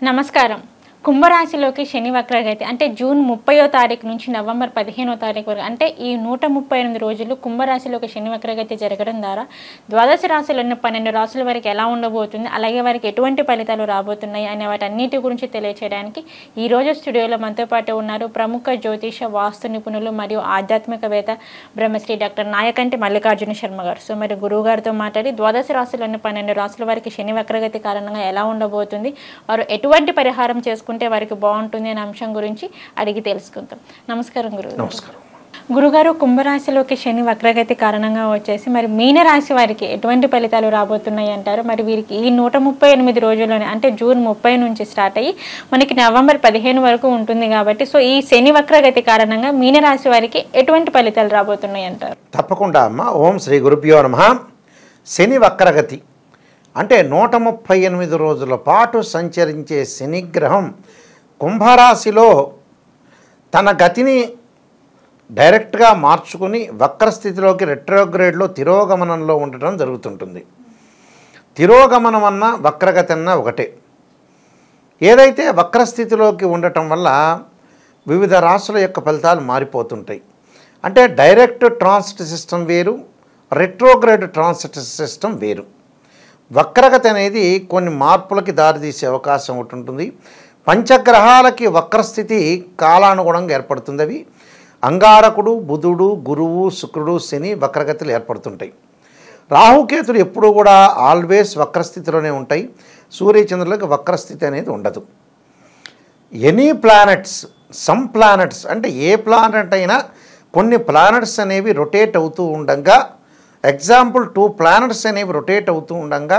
నమస్కారం కుంభరాశిలోకి శని వక్రగతి అంటే జూన్ ముప్పయో తారీఖు నుంచి నవంబర్ పదిహేనో తారీఖు వరకు అంటే ఈ నూట ముప్పై ఎనిమిది రోజులు కుంభరాశిలోకి శని వక్రగతి జరగడం ద్వారా ద్వాదశ రాశులను పన్నెండు రాశుల వరకు ఎలా ఉండబోతుంది అలాగే వారికి ఎటువంటి ఫలితాలు రాబోతున్నాయి అనే వాటన్నిటి గురించి తెలియచేయడానికి ఈ రోజు స్టూడియోలో మనతో పాటు ఉన్నారు ప్రముఖ జ్యోతిష వాస్తు నిపుణులు మరియు ఆధ్యాత్మికవేత్త బ్రహ్మశ్రీ డాక్టర్ నాయకంటి మల్లికార్జున శర్మ గారు సో మరి గురువు గారితో మాట్లాడి ద్వాదశ రాశులను పన్నెండు రాశుల వారికి శని వక్రగతి కారణంగా ఎలా ఉండబోతుంది వారు ఎటువంటి పరిహారం చేసుకుంటే వారికి బాగుంటుంది అనే అంశం గురించి అడిగి తెలుసుకుందాం నమస్కారం గురువు నమస్కారం గురుగారు కుంభరాశిలోకి శని వక్రగతి కారణంగా వచ్చేసి మరి మీనరాశి వారికి ఎటువంటి ఫలితాలు రాబోతున్నాయి అంటారు మరి వీరికి ఈ నూట ముప్పై ఎనిమిది రోజుల్లోనే అంటే జూన్ ముప్పై నుంచి స్టార్ట్ అయ్యి మనకి నవంబర్ పదిహేను వరకు ఉంటుంది కాబట్టి సో ఈ శని వక్రగతి కారణంగా మీనరాశి వారికి ఎటువంటి ఫలితాలు రాబోతున్నాయి అంటారు తప్పకుండా అమ్మ ఓం శ్రీ గురుభ్యో నమ శని వక్రగతి అంటే నూట ముప్పై ఎనిమిది రోజుల పాటు సంచరించే శనిగ్రహం కుంభరాశిలో తన గతిని డైరెక్ట్గా మార్చుకుని వక్రస్థితిలోకి రెట్రోగ్రేడ్లో తిరోగమనంలో ఉండటం జరుగుతుంటుంది తిరోగమనం అన్న వక్రగతి అన్న ఒకటే ఏదైతే వక్రస్థితిలోకి ఉండటం వల్ల వివిధ రాశుల యొక్క ఫలితాలు మారిపోతుంటాయి అంటే డైరెక్ట్ ట్రాన్సిట్ సిస్టమ్ వేరు రెట్రోగ్రేడ్ ట్రాన్సిట్ సిస్టమ్ వేరు వక్రగతి అనేది కొన్ని మార్పులకి దారితీసే అవకాశం ఒకటి ఉంటుంది పంచగ్రహాలకి వక్రస్థితి కాలానుగుణంగా ఏర్పడుతుంది అవి అంగారకుడు బుధుడు గురువు శుక్రుడు శని వక్రగతులు ఏర్పడుతుంటాయి రాహుకేతులు ఎప్పుడూ కూడా ఆల్వేస్ వక్రస్థితిలోనే ఉంటాయి సూర్యచంద్రులకు వక్రస్థితి అనేది ఉండదు ఎనీ ప్లానెట్స్ సమ్ ప్లానెట్స్ అంటే ఏ ప్లానెట్ అయినా కొన్ని ప్లానెట్స్ అనేవి రొటేట్ అవుతూ ఉండగా ఎగ్జాంపుల్ టూ ప్లానెట్స్ అనేవి రొటేట్ అవుతూ ఉండగా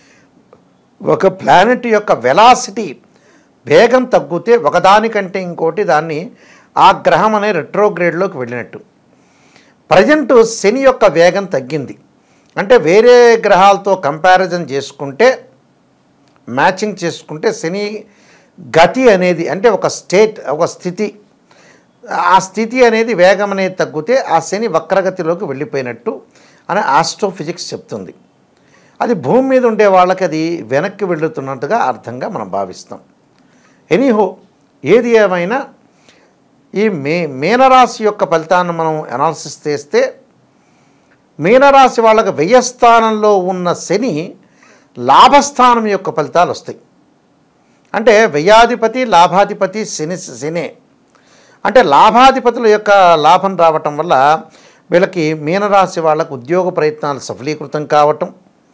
ఒక ప్లానెట్ యొక్క వెలాసిటీ వేగం తగ్గితే ఒకదానికంటే ఇంకోటి దాన్ని ఆ గ్రహం అనే రెట్రోగ్రేడ్లోకి వెళ్ళినట్టు ప్రజెంట్ శని యొక్క వేగం తగ్గింది అంటే వేరే గ్రహాలతో కంపారిజన్ చేసుకుంటే మ్యాచింగ్ చేసుకుంటే శని గతి అనేది అంటే ఒక స్టేట్ ఒక స్థితి ఆ స్థితి అనేది వేగం అనేది తగ్గితే ఆ శని వక్రగతిలోకి వెళ్ళిపోయినట్టు అని ఆస్ట్రోఫిజిక్స్ చెప్తుంది అది భూమి మీద ఉండే వాళ్ళకి అది వెనక్కి వెళుతున్నట్టుగా అర్థంగా మనం భావిస్తాం ఎనీహో ఏది ఏమైనా ఈ మే మీనరాశి యొక్క ఫలితాన్ని మనం అనాలిసిస్ చేస్తే మీనరాశి వాళ్ళకి వ్యయస్థానంలో ఉన్న శని లాభస్థానం యొక్క ఫలితాలు వస్తాయి అంటే వ్యయాధిపతి లాభాధిపతి శని శనే అంటే లాభాధిపతుల యొక్క లాభం రావటం వల్ల వీళ్ళకి మీనరాశి వాళ్ళకు ఉద్యోగ ప్రయత్నాలు సఫలీకృతం కావటం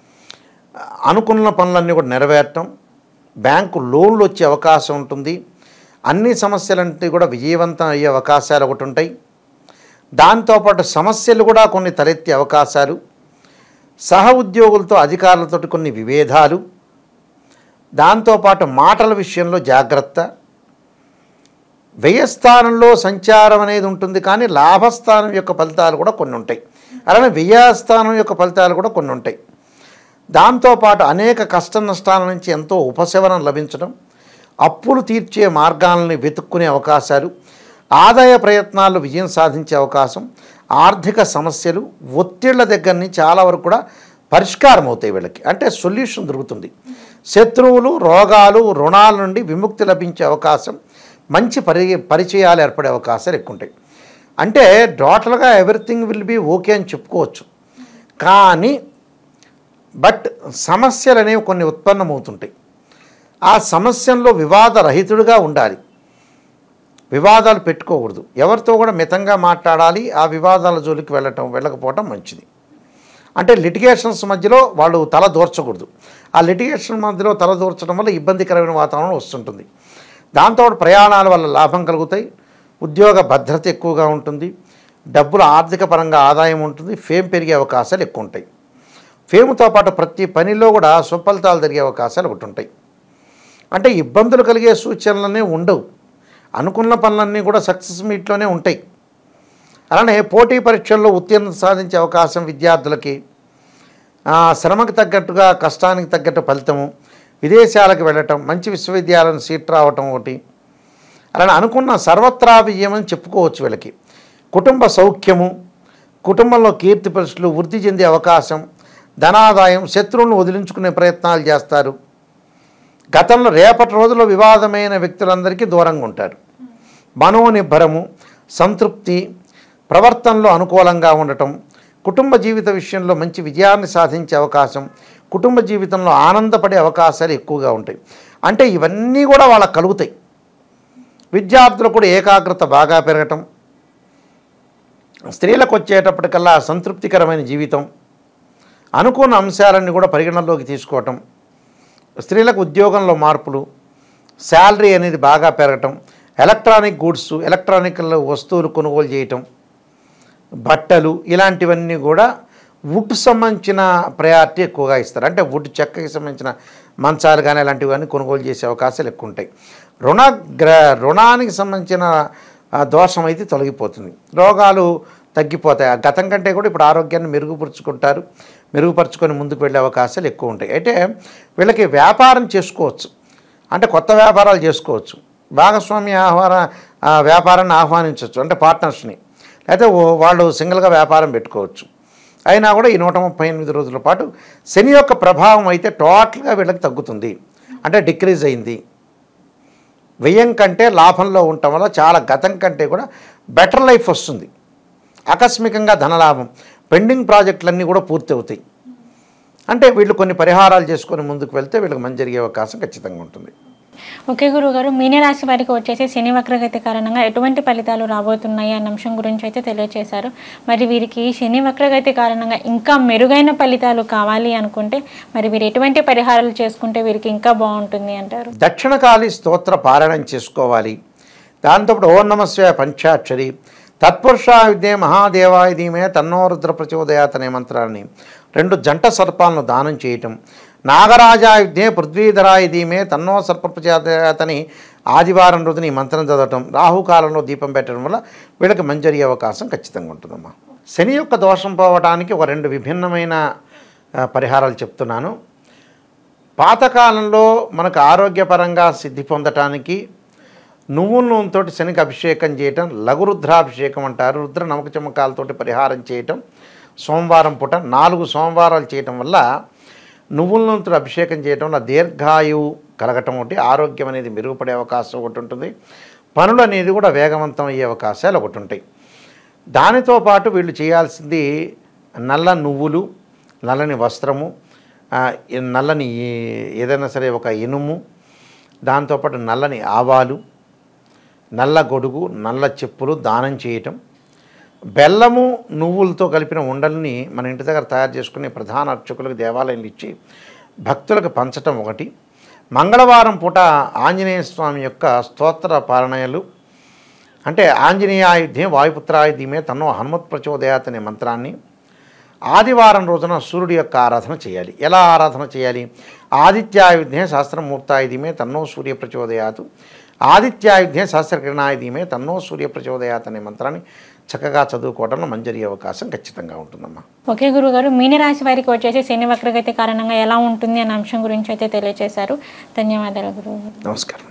అనుకున్న పనులన్నీ కూడా నెరవేరటం బ్యాంకు లోన్లు వచ్చే అవకాశం ఉంటుంది అన్ని సమస్యలంటే కూడా విజయవంతం అయ్యే అవకాశాలు ఒకటి ఉంటాయి దాంతోపాటు సమస్యలు కూడా కొన్ని తలెత్తే అవకాశాలు సహ ఉద్యోగులతో అధికారులతో కొన్ని విభేదాలు దాంతోపాటు మాటల విషయంలో జాగ్రత్త వ్యయస్థానంలో సంచారం అనేది ఉంటుంది కానీ లాభస్థానం యొక్క ఫలితాలు కూడా కొన్ని ఉంటాయి అలానే వ్యయస్థానం యొక్క ఫలితాలు కూడా కొన్ని ఉంటాయి దాంతోపాటు అనేక కష్ట నష్టాల నుంచి ఎంతో ఉపశమనం లభించడం అప్పులు తీర్చే మార్గాలని వెతుక్కునే అవకాశాలు ఆదాయ ప్రయత్నాల్లో విజయం సాధించే అవకాశం ఆర్థిక సమస్యలు ఒత్తిళ్ల దగ్గర నుంచి చాలా వరకు కూడా పరిష్కారం అవుతాయి వీళ్ళకి అంటే సొల్యూషన్ దొరుకుతుంది శత్రువులు రోగాలు రుణాల నుండి విముక్తి లభించే అవకాశం మంచి పరి పరిచయాలు ఏర్పడే అవకాశాలు ఎక్కువ ఉంటాయి అంటే టోటల్గా ఎవ్రీథింగ్ విల్ బీ ఓకే అని చెప్పుకోవచ్చు కానీ బట్ సమస్యలు అనేవి కొన్ని ఉత్పన్నమవుతుంటాయి ఆ సమస్యల్లో వివాదరహితుడిగా ఉండాలి వివాదాలు పెట్టుకోకూడదు ఎవరితో కూడా మితంగా మాట్లాడాలి ఆ వివాదాల జోలికి వెళ్ళటం వెళ్ళకపోవటం మంచిది అంటే లిటిగేషన్స్ మధ్యలో వాళ్ళు తల దూర్చకూడదు ఆ లిటిగేషన్ మధ్యలో తల దూర్చడం వల్ల ఇబ్బందికరమైన వాతావరణం వస్తుంటుంది దాంతో ప్రయాణాల వల్ల లాభం కలుగుతాయి ఉద్యోగ భద్రత ఎక్కువగా ఉంటుంది డబ్బులు ఆర్థిక పరంగా ఆదాయం ఉంటుంది ఫేమ్ పెరిగే అవకాశాలు ఎక్కువ ఉంటాయి ఫేమ్తో పాటు ప్రతి పనిలో కూడా సుఫలితాలు జరిగే అవకాశాలు ఒకటి ఉంటాయి అంటే ఇబ్బందులు కలిగే సూచనలనే ఉండవు అనుకున్న పనులన్నీ కూడా సక్సెస్ మీట్లోనే ఉంటాయి అలానే పోటీ పరీక్షల్లో ఉత్తీర్ణత సాధించే అవకాశం విద్యార్థులకి ఆ, శ్రమకు తగ్గట్టుగా కష్టానికి తగ్గట్టు ఫలితము విదేశాలకు వెళ్ళటం మంచి విశ్వవిద్యాలయం సీట్ రావటం ఒకటి అలానే అనుకున్న సర్వత్రా విజయం అని చెప్పుకోవచ్చు వీళ్ళకి కుటుంబ సౌఖ్యము కుటుంబంలో కీర్తి ప్రశ్నలు వృద్ధి చెందే అవకాశం ధనాదాయం శత్రువులను వదిలించుకునే ప్రయత్నాలు చేస్తారు గతంలో రేపటి రోజుల్లో వివాదమైన వ్యక్తులందరికీ దూరంగా ఉంటారు మనోనిబ్బరము సంతృప్తి ప్రవర్తనలో అనుకూలంగా ఉండటం కుటుంబ జీవిత విషయంలో మంచి విజయాన్ని సాధించే అవకాశం కుటుంబ జీవితంలో ఆనందపడే అవకాశాలు ఎక్కువగా ఉంటాయి అంటే ఇవన్నీ కూడా వాళ్ళకి కలుగుతాయి విద్యార్థులకు కూడా ఏకాగ్రత బాగా పెరగటం స్త్రీలకు వచ్చేటప్పటికల్లా సంతృప్తికరమైన జీవితం అనుకున్న అంశాలన్నీ కూడా పరిగణనలోకి తీసుకోవటం స్త్రీలకు ఉద్యోగంలో మార్పులు శాలరీ అనేది బాగా పెరగటం ఎలక్ట్రానిక్ గూడ్స్ ఎలక్ట్రానిక్ వస్తువులు కొనుగోలు చేయటం బట్టలు ఇలాంటివన్నీ కూడా వుడ్ సంబంధించిన ప్రయారిటీ ఎక్కువగా ఇస్తారు అంటే వుడ్ చెక్కకి సంబంధించిన మంచాలు కానీ అలాంటివన్నీ కొనుగోలు చేసే అవకాశాలు ఎక్కువ ఉంటాయి రుణ గ్ర రుణానికి సంబంధించిన ఆ, దోషం అయితే తొలగిపోతుంది రోగాలు తగ్గిపోతాయి ఆ గతం కంటే కూడా ఇప్పుడు ఆరోగ్యాన్ని మెరుగుపరుచుకుంటారు మెరుగుపరుచుకొని ముందుకు వెళ్ళే అవకాశాలు ఎక్కువ ఉంటాయి అయితే వీళ్ళకి వ్యాపారం చేసుకోవచ్చు అంటే కొత్త వ్యాపారాలు చేసుకోవచ్చు భాగస్వామి ఆహ్వాన ఆ, వ్యాపారాన్ని ఆహ్వానించవచ్చు అంటే పార్ట్నర్స్ని అయితే ఓ- వాళ్ళు సింగిల్గా వ్యాపారం పెట్టుకోవచ్చు అయినా కూడా ఈ నూట ముప్పై ఎనిమిది రోజుల పాటు శని యొక్క ప్రభావం అయితే టోటల్గా వీళ్ళకి తగ్గుతుంది అంటే డిక్రీజ్ అయింది వ్యయం కంటే లాభంలో ఉండటం వల్ల చాలా గతం కంటే కూడా బెటర్ లైఫ్ వస్తుంది ఆకస్మికంగా ధనలాభం పెండింగ్ ప్రాజెక్టులన్నీ కూడా పూర్తి అవుతాయి అంటే వీళ్ళు కొన్ని పరిహారాలు చేసుకొని ముందుకు వెళ్తే వీళ్ళకి మంచి జరిగే అవకాశం ఖచ్చితంగా ఉంటుంది ఓకే గురుగారు మీనరాశి వారికి వచ్చేసి శని వక్రగతి కారణంగా ఎటువంటి ఫలితాలు రాబోతున్నాయి అన్న అంశం గురించి అయితే తెలియజేశారు మరి వీరికి శని వక్రగతి కారణంగా ఇంకా మెరుగైన ఫలితాలు కావాలి అనుకుంటే మరి వీరు ఎటువంటి పరిహారాలు చేసుకుంటే వీరికి ఇంకా బాగుంటుంది అంటారు దక్షిణకాలి స్తోత్ర పారాయణం చేసుకోవాలి దాంతోపాటు ఓం నమస్వ పంచాక్షరి తత్పురుష విద్యే మహాదేవాయ ధీమే తన్నో రుద్ర ప్రచోదయాత్ అనే మంత్రాన్ని రెండు జంట సర్పాలను దానం చేయటం నాగరాజా విద్యే పృథ్వీధరాయ ధీమే తన్నో సర్ప ప్రచోదయాత్ అని ఆదివారం రోజున ఈ మంత్రం చదవటం రాహుకాలంలో దీపం పెట్టడం వల్ల వీళ్ళకి మంచి జరిగే అవకాశం ఖచ్చితంగా ఉంటుందమ్మా శని యొక్క దోషం పోవడానికి ఒక రెండు విభిన్నమైన ఆ, పరిహారాలు చెప్తున్నాను పాతకాలంలో మనకు ఆరోగ్యపరంగా సిద్ధి పొందటానికి నువ్వుల నూనెతో శనికి అభిషేకం చేయటం లఘు రుద్రాభిషేకం అంటారు రుద్ర నమక చమకాలతోటి పరిహారం చేయటం సోమవారం పూట నాలుగు సోమవారాలు చేయటం వల్ల నువ్వుల నూనెతో అభిషేకం చేయటం వల్ల దీర్ఘాయువు కలగటం ఒకటి ఆరోగ్యం అనేది మెరుగుపడే అవకాశం ఒకటి ఉంటుంది పనులు అనేది కూడా వేగవంతం అయ్యే అవకాశాలు ఒకటి ఉంటాయి దానితో పాటు వీళ్ళు చేయాల్సింది నల్ల నువ్వులు నల్లని వస్త్రము ఆ, ఈ నల్లని ఈ- ఏదైనా సరే ఒక ఇనుము దాంతోపాటు నల్లని ఆవాలు నల్ల గొడుగు నల్ల చెప్పులు దానం చేయటం బెల్లము నువ్వులతో కలిపిన ఉండల్ని మన ఇంటి దగ్గర తయారు చేసుకునే ప్రధాన అర్చకులకు దేవాలయంలో ఇచ్చి భక్తులకు పంచటం ఒకటి మంగళవారం పూట ఆంజనేయ స్వామి యొక్క స్తోత్ర పారాయణలు అంటే ఆంజనేయాయుధ్యం వాయుపుత్రాయుధ్యమే తన్నో హనుమత్ ప్రచోదయాత్ అనే మంత్రాన్ని ఆదివారం రోజున సూర్యుడి యొక్క ఆరాధన చేయాలి ఎలా ఆరాధన చేయాలి ఆదిత్యాయుధ్యం శాస్త్రమూర్తాయుధ్యమే తన్నో సూర్య ప్రచోదయాత్ ఆదిత్యాయుధ్యం శాస్త్రకిరణాయుధ్యమే తన్నో సూర్య ప్రచోదయాత్ అనే మంత్రాన్ని చక్కగా చదువుకోవడంలో మంజరి అవకాశం ఖచ్చితంగా ఉంటుందమ్మా ఓకే గురుగారు మీనరాశి వారికి వచ్చేసి శని వక్రగతి కారణంగా ఎలా ఉంటుంది అన్న అంశం గురించి అయితే తెలియజేశారు ధన్యవాదాలు గురువు నమస్కారం